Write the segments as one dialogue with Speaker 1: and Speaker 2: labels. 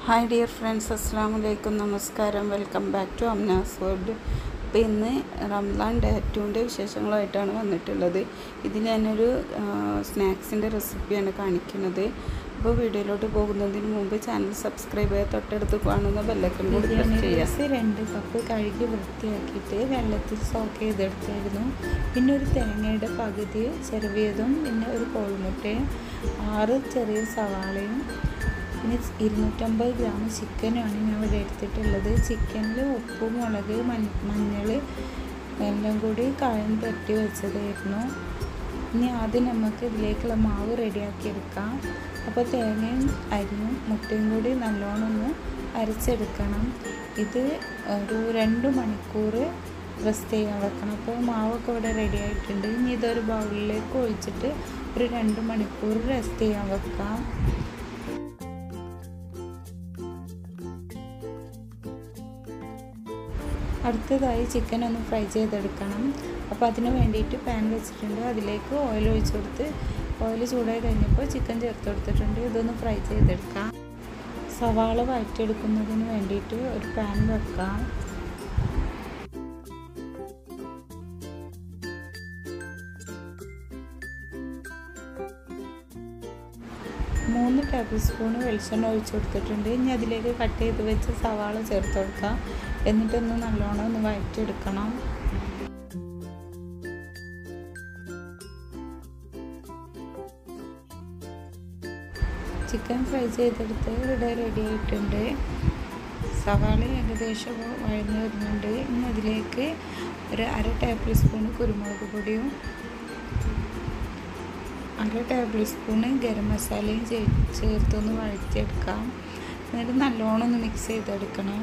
Speaker 1: hi dear friends അസ്സാം വലൈക്കും നമസ്കാരം welcome back to Amna's world അപ്പോൾ ഇന്ന് റംസാൻ ഡേ ടുവിൻ്റെ വിശേഷങ്ങളായിട്ടാണ് വന്നിട്ടുള്ളത് ഇതിൽ ഞാനൊരു സ്നാക്സിൻ്റെ റെസിപ്പിയാണ് കാണിക്കുന്നത് അപ്പോൾ വീഡിയോയിലോട്ട് പോകുന്നതിന് മുമ്പ് ചാനൽ സബ്സ്ക്രൈബ് ചെയ്ത് തൊട്ടടുത്ത് കാണുന്ന ബെല്ലൈക്കൺ കൂടി പ്രസ് ചെയ്യാം
Speaker 2: റൈസ് രണ്ട് കപ്പ് കഴുകി വൃത്തിയാക്കിയിട്ട് വെള്ളത്തിൽ സോക്ക് ചെയ്തെടുത്തായിരുന്നു പിന്നെ ഒരു തേങ്ങയുടെ പകുതി ചെറുവിയതും പിന്നെ ഒരു കോഴിമുട്ടയും ആറ് ചെറിയ സവാളയും പിന്നെ ഇരുന്നൂറ്റമ്പത് ഗ്രാം ചിക്കനുമാണ് ഞാൻ ഇവിടെ എടുത്തിട്ടുള്ളത് ചിക്കനിൽ ഉപ്പ് മുളക് മഞ്ഞൾ എല്ലാം കൂടി കായം തട്ടി വെച്ചതായിരുന്നു ഇനി ആദ്യം നമുക്ക് ഇതിലേക്കുള്ള മാവ് റെഡിയാക്കി എടുക്കാം അപ്പോൾ തേങ്ങയും അരിയും മുട്ടയും കൂടി നല്ലോണം ഒന്ന് അരച്ചെടുക്കണം ഇത് ഒരു രണ്ട് മണിക്കൂർ റെസ്റ്റ് ചെയ്യാൻ വെക്കണം അപ്പോൾ മാവൊക്കെ ഇവിടെ റെഡി ആയിട്ടുണ്ട് ഇനി ഇതൊരു ബൗളിലേക്ക് ഒഴിച്ചിട്ട് ഒരു രണ്ട് മണിക്കൂർ റെസ്റ്റ് ചെയ്യാൻ വെക്കാം അടുത്തതായി ചിക്കൻ ഒന്ന് ഫ്രൈ ചെയ്തെടുക്കണം അപ്പോൾ അതിന് വേണ്ടിയിട്ട് പാൻ വെച്ചിട്ടുണ്ട് അതിലേക്ക് ഓയിൽ ഒഴിച്ചു കൊടുത്ത് ഓയിൽ ചൂടായി കഴിഞ്ഞപ്പോൾ ചിക്കൻ ചേർത്ത് കൊടുത്തിട്ടുണ്ട് ഇതൊന്ന് ഫ്രൈ ചെയ്തെടുക്കാം സവാള വഴറ്റിയെടുക്കുന്നതിന് വേണ്ടിയിട്ട് ഒരു പാൻ വെക്കാം മൂന്ന് ടേബിൾ സ്പൂൺ വെളിച്ചെണ്ണ ഒഴിച്ചു കൊടുത്തിട്ടുണ്ട് ഇനി അതിലേക്ക് കട്ട് ചെയ്ത് വെച്ച് സവാള ചേർത്ത് കൊടുക്കാം എന്നിട്ടൊന്ന് നല്ലോണം ഒന്ന് വഴറ്റിയെടുക്കണം ചിക്കൻ ഫ്രൈ ചെയ്തെടുത്ത് ഇവിടെ റെഡി ആയിട്ടുണ്ട് സവാള ഏകദേശം വഴന്നു വരുന്നുണ്ട് ഇനി അതിലേക്ക് ഒരു അര ടേബിൾ സ്പൂൺ കുരുമുളക് പൊടിയും അര ടേബിൾ സ്പൂണ് ഗരം മസാലയും ചേർത്തൊന്ന് വഴറ്റിയെടുക്കാം എന്നിട്ട് നല്ലോണം ഒന്ന് മിക്സ് ചെയ്തെടുക്കണം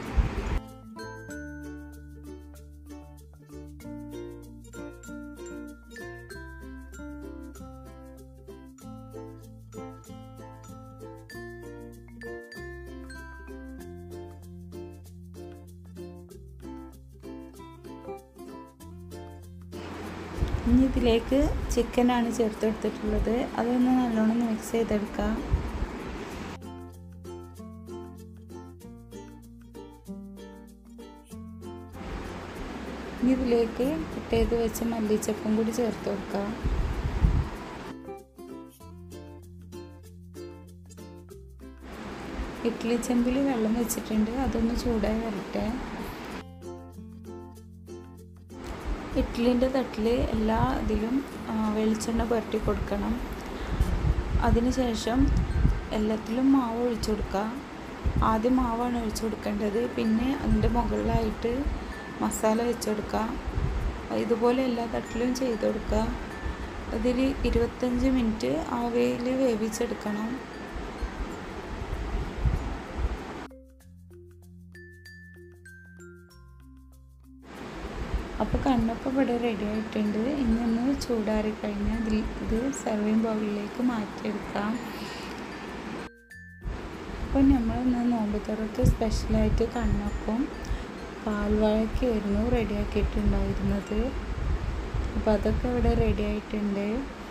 Speaker 2: ഇനി ഇതിലേക്ക് ചിക്കനാണ് ചേർത്ത് എടുത്തിട്ടുള്ളത് അതൊന്ന് നല്ലോണം മിക്സ് ചെയ്തെടുക്കാം ഇനി ഇതിലേക്ക് കട്ട് ചെയ്ത് വെച്ച് മല്ലിച്ചപ്പും കൂടി ചേർത്ത് കൊടുക്കാം ഇഡ്ഡലി ചെമ്പിൽ വെള്ളം വെച്ചിട്ടുണ്ട് അതൊന്ന് ചൂടായി വരട്ടെ ഇഡ്ഡലിൻ്റെ തട്ടിൽ എല്ലാ ഇതിലും വെളിച്ചെണ്ണ പുരട്ടി കൊടുക്കണം അതിനുശേഷം എല്ലാത്തിലും മാവ് ഒഴിച്ചു കൊടുക്കുക ആദ്യം മാവാണ് ഒഴിച്ചു കൊടുക്കേണ്ടത് പിന്നെ അതിൻ്റെ മുകളിലായിട്ട് മസാല വെച്ച് കൊടുക്കുക ഇതുപോലെ എല്ലാ തട്ടിലും ചെയ്ത് കൊടുക്കുക അതിൽ ഇരുപത്തഞ്ച് മിനിറ്റ് ആവയിൽ വേവിച്ചെടുക്കണം അപ്പോൾ കണ്ണൊക്കെ ഇവിടെ റെഡി ആയിട്ടുണ്ട് ഇനി ഒന്ന് ചൂടാറി കഴിഞ്ഞാൽ ഇതിൽ ഇത് സെർവിങ് ബൗളിലേക്ക് മാറ്റിയെടുക്കാം അപ്പോൾ നമ്മൾ ഇന്ന് നോമ്പ് തുറക്ക് സ്പെഷ്യലായിട്ട് കണ്ണപ്പം പാൽവാഴക്കായിരുന്നു റെഡിയാക്കിയിട്ടുണ്ടായിരുന്നത് അപ്പോൾ അതൊക്കെ ഇവിടെ റെഡി ആയിട്ടുണ്ട്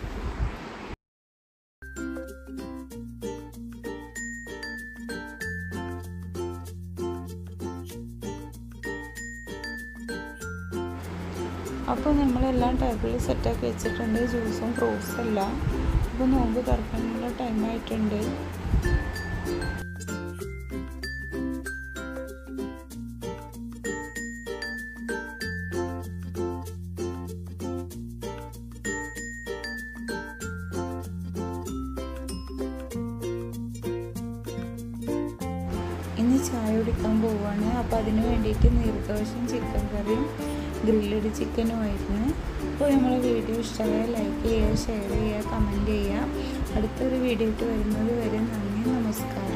Speaker 2: അപ്പോൾ നമ്മളെല്ലാം ടേബിളിൽ സെറ്റാക്കി വെച്ചിട്ടുണ്ട് ജ്യൂസും ഫ്രൂട്ട്സും എല്ലാം അപ്പോൾ നോമ്പ് തുറക്കാനുള്ള ടൈമായിട്ടുണ്ട് ഇനി ചായ കുടിക്കാൻ പോവുകയാണ് അപ്പോൾ അതിന് വേണ്ടിയിട്ട് നീർദോശയും ചിക്കൻ കറിയും ഗ്രില്ലഡ് ചിക്കനും ആയിരുന്നു അപ്പോൾ നമ്മളെ വീഡിയോ ഇഷ്ടമായ ലൈക്ക് ചെയ്യുക ഷെയർ ചെയ്യുക കമൻറ്റ് ചെയ്യുക അടുത്തൊരു വീഡിയോ ഇട്ട് വരുന്നത് വരെ നന്ദി നമസ്കാരം